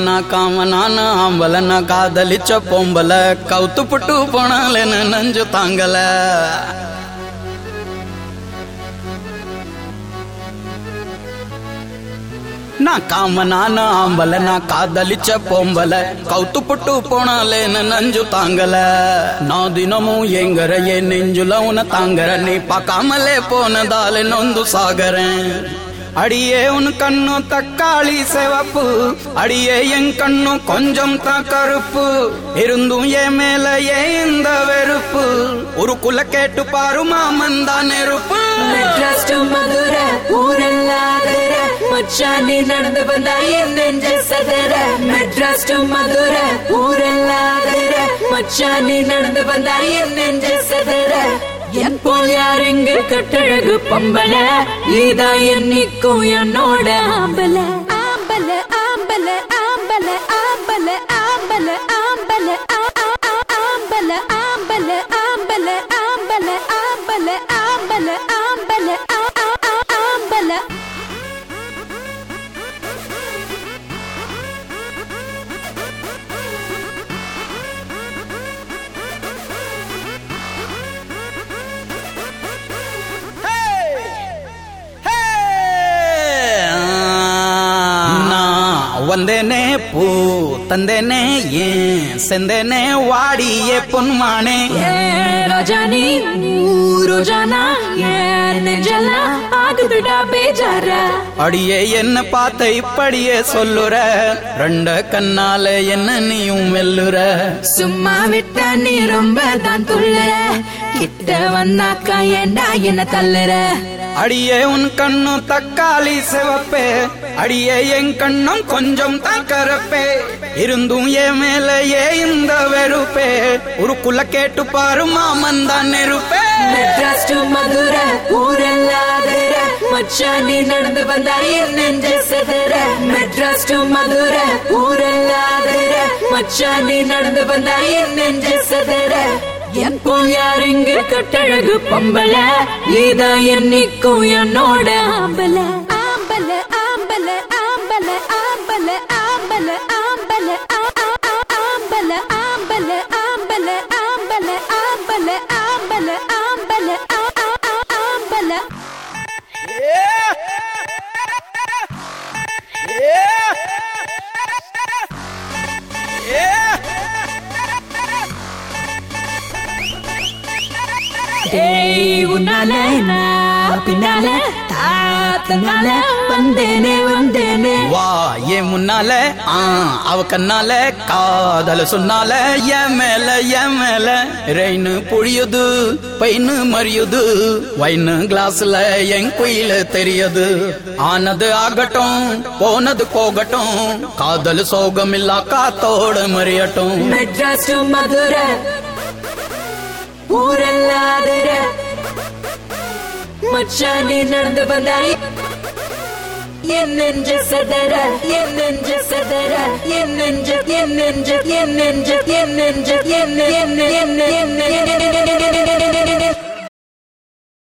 நான் காமனான ஆம்பல நான் காதலிச்ச பொம்பல கவுத்து புட்டு போனாலேன்னு நெஞ்சு தாங்கல நான் காமனான ஆம்பல நான் காதலிச்ச பொம்பல கவுத்து புட்டு போனாலேன்னு நஞ்சு தாங்கல நான் தினமும் எங்கற என் நெஞ்சுல உன தாங்கற நீ பார்க்காமலே போனதால நொந்து சாகறேன் அடியே உன் கண்ணு தக்காளி சிவப்பு அடியே என் கண்ணு கொஞ்சம் தான் கருப்பு இருந்தும் என் மேல ஏன் இந்த வெறுப்பு ஒரு குல கேட்டு பாரு மாமன் தான் நெருப்பு மெட்ராஸ் டு மதுரை ஊரெல்லாதர மச்சான் நீ நடந்து வந்தா என் நெஞ்ச சதற மெட்ராஸ் டு மதுரை ஊரெல்லாதர மச்சான் நீ நடந்து வந்தா என் நெஞ்ச சதற என் போல் யார் இங்கு கட்டழகு பொம்பல நீதான் என்னைக்கும் என்னோட ஆம்பல ஆம்பல ஆம்பல ஆம்பல ஆம்பல ஆம்பல ஆம்பல ஆ- ஆ- ஆ- ஆம்பல ஆம்பல ஆம்பல ஆம்பல ஆம்பல ஆம்பல ஆம்பல ஆ- ஆ- ஆ- ஆம்பல நான் வந்தேனே பூ தந்தேனே ஏன் செந்தேனே வாடியே பொன்மானே ஏ ரோஜானி ரோஜானா ஏன் நெஞ்செல்லாம் ஆகுதுடா பேஜார அடியே என்ன பார்த்த இப்படியே சொல்லுற ரெண்ட கண்ணால என்ன நீயும் மெல்லுற சும்மா விட்டா நீ ரொம்ப தான் துள்ளுற கிட்ட வந்தாக்கா ஏண்டா என்ன தள்ளுற அடியே உன் கண்ணும் தக்காளி சிவப்பே அடியே என் கண்ணும் கொஞ்சம் தக்கரப்பே இருந்தும் என் மேல ஏ இந்த வெறுப்பே உருக்குள்ள கேட்டு பாரு மாமன் தான் நெருப்பே மெட்ராஸ் டு மதுரை ஊரெல்லாதர மச்சான் நீ நடந்து வந்தா என் நெஞ்ச செதற மெட்ராஸ் டு மதுரை ஊரெல்லாதர மச்சான் நீ நடந்து வந்தா என் நெஞ்ச செதற என் போல் யார் இங்கு கட்டழகு பொம்பல நீதான் என்னைக்கும் என்னோட ஆம்பல ஆம்பல ஆம்பல ஆம்பல ஆம்பல ஆம்பல ஆம்பல ஆ- ஆ- ஆ- ஆம்பல ஆம்பல ஆம்பல ஆம்பல ஆம்பல ஆம்பல ஆம்பல ஆ- ஆ- ஆ- ஆம்பல ஏய் உன்னால நான் பின்னால தாத்தனால வந்தேனே வந்தேனே வா ஏன் முன்னால ஆ அவ கண்ணால காதல சொன்னால என் மேல என் மேல ரெயின் புழியுது பைனு மறியுது வைனு கிளாஸ்ல என் குயில தெரியுது ஆனது ஆகட்டும் போனது போகட்டும் காதல் சோகம் இல்லா காத்தோட மறியட்டும் மெட்ராஸ் டு மதுரை ஊரெல்லாதர மச்சான் நீ நடந்து வந்தாய் என் நெஞ்ச சதற என் நெஞ்ச சதற என் நெஞ்ச என் நெஞ்ச என் நெஞ்ச என் நெஞ்ச என் என்ன என்ன என்ன என்ன என்ன